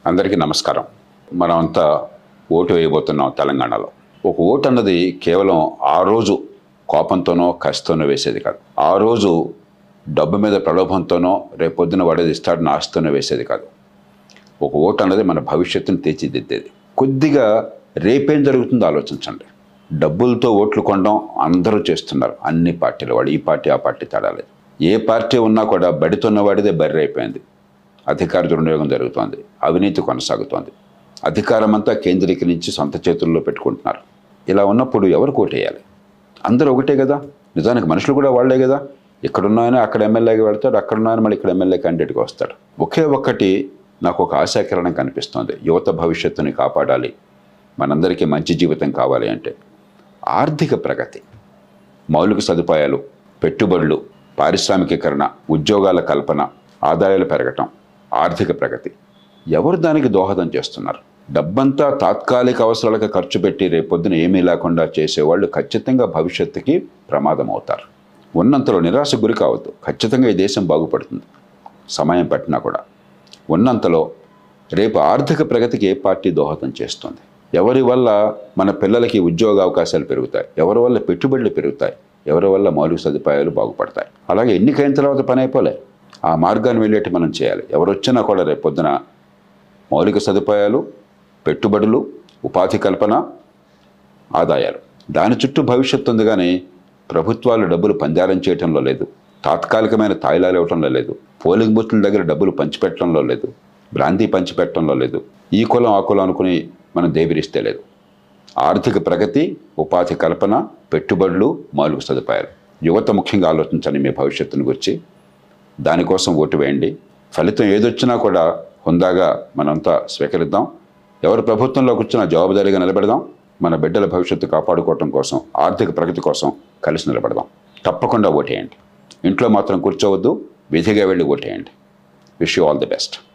అందరికీ నమస్కారం మనం అంతా ఓటు వేయబోతున్నాం తెలంగాణలో ఒక ఓటు అన్నది కేవలం ఆ రోజు కోపంతోనో కసితోనో వేసేది కాదు ఆ రోజు డబ్బు మీద ప్రలోభంతోనో రేపొద్దున వాడేది ఇస్తాడని ఆశతోనో వేసేది కాదు ఒక ఓటు అన్నది మన భవిష్యత్తును తీర్చిదిద్దేది కొద్దిగా రేపేం జరుగుతుందో ఆలోచించండి డబ్బులతో ఓట్లు కొనడం అందరూ చేస్తున్నారు అన్ని పార్టీలు వాడు ఈ పార్టీ ఆ పార్టీ తేడా లేదు ఏ పార్టీ ఉన్నా కూడా బడితున్న వాడిదే బర్రె అయిపోయింది అధికార దుర్వినియోగం జరుగుతోంది అవినీతి కొనసాగుతోంది అధికారం అంతా కేంద్రీకరించి సొంత చేతుల్లో పెట్టుకుంటున్నారు ఇలా ఉన్నప్పుడు ఎవరు కోటేయాలి అందరూ ఒకటే కదా నిజానికి మనుషులు కూడా వాళ్ళే కదా ఇక్కడున్నాయని అక్కడ ఎమ్మెల్యేగా వెళ్తాడు అక్కడున్నాయని మళ్ళీ ఇక్కడ ఎమ్మెల్యే క్యాండిడేట్గా వస్తాడు ఒకే ఒక్కటి నాకు ఒక ఆశాకిరణం కనిపిస్తోంది యువత భవిష్యత్తుని కాపాడాలి మనందరికీ మంచి జీవితం కావాలి అంటే ఆర్థిక ప్రగతి మౌలిక సదుపాయాలు పెట్టుబడులు పారిశ్రామికీకరణ ఉద్యోగాల కల్పన ఆదాయాలు పెరగటం ఆర్థిక ప్రగతి ఎవరు దానికి దోహదం చేస్తున్నారు డబ్బంతా తాత్కాలిక అవసరాలకు ఖర్చు పెట్టి రేపొద్దున ఏమీ లేకుండా చేసేవాళ్ళు ఖచ్చితంగా భవిష్యత్తుకి ప్రమాదం అవుతారు ఉన్నంతలో నిరాశ గురి కావద్దు ఖచ్చితంగా ఈ దేశం బాగుపడుతుంది సమయం పట్టినా కూడా ఉన్నంతలో రేపు ఆర్థిక ప్రగతికి ఏ పార్టీ దోహదం చేస్తుంది ఎవరి వల్ల మన పిల్లలకి ఉద్యోగ అవకాశాలు పెరుగుతాయి ఎవరి వల్ల పెట్టుబడులు పెరుగుతాయి ఎవరి వల్ల మౌలిక సదుపాయాలు బాగుపడతాయి అలాగే ఎన్నికైన తర్వాత పని అయిపోలే ఆ మార్గాన్ని వెళ్ళేట్టు మనం చేయాలి ఎవరు వచ్చినా కూడా రేపు పొద్దున మౌలిక సదుపాయాలు పెట్టుబడులు ఉపాధి కల్పన ఆదాయాలు దాని చుట్టూ భవిష్యత్తు ఉంది కానీ ప్రభుత్వాలు డబ్బులు పంజారం చేయటంలో లేదు తాత్కాలికమైన తాయిలాలు ఇవ్వటంలో లేదు పోలింగ్ బూత్ల దగ్గర డబ్బులు పంచిపెట్టడంలో లేదు భ్రాంతి పంచిపెట్టడంలో లేదు ఈ కులం ఆ కులం అనుకుని మనం దేవిరిస్తే లేదు ఆర్థిక ప్రగతి ఉపాధి కల్పన పెట్టుబడులు మౌలిక సదుపాయాలు యువత ముఖ్యంగా ఆలోచించండి మీ భవిష్యత్తుని గురించి దానికోసం ఓటు వేయండి ఫలితం ఏదొచ్చినా కూడా హుందాగా మనంతా స్వీకరిద్దాం ఎవరు ప్రభుత్వంలో కూర్చున్నా జవాబుదారీగా నిలబెడదాం మన బిడ్డల భవిష్యత్తు కాపాడుకోవటం కోసం ఆర్థిక ప్రగతి కోసం కలిసి నిలబడదాం తప్పకుండా ఓటేయండి ఇంట్లో మాత్రం కూర్చోవద్దు విధిగా వెళ్ళి ఓటేయండి wish you all the best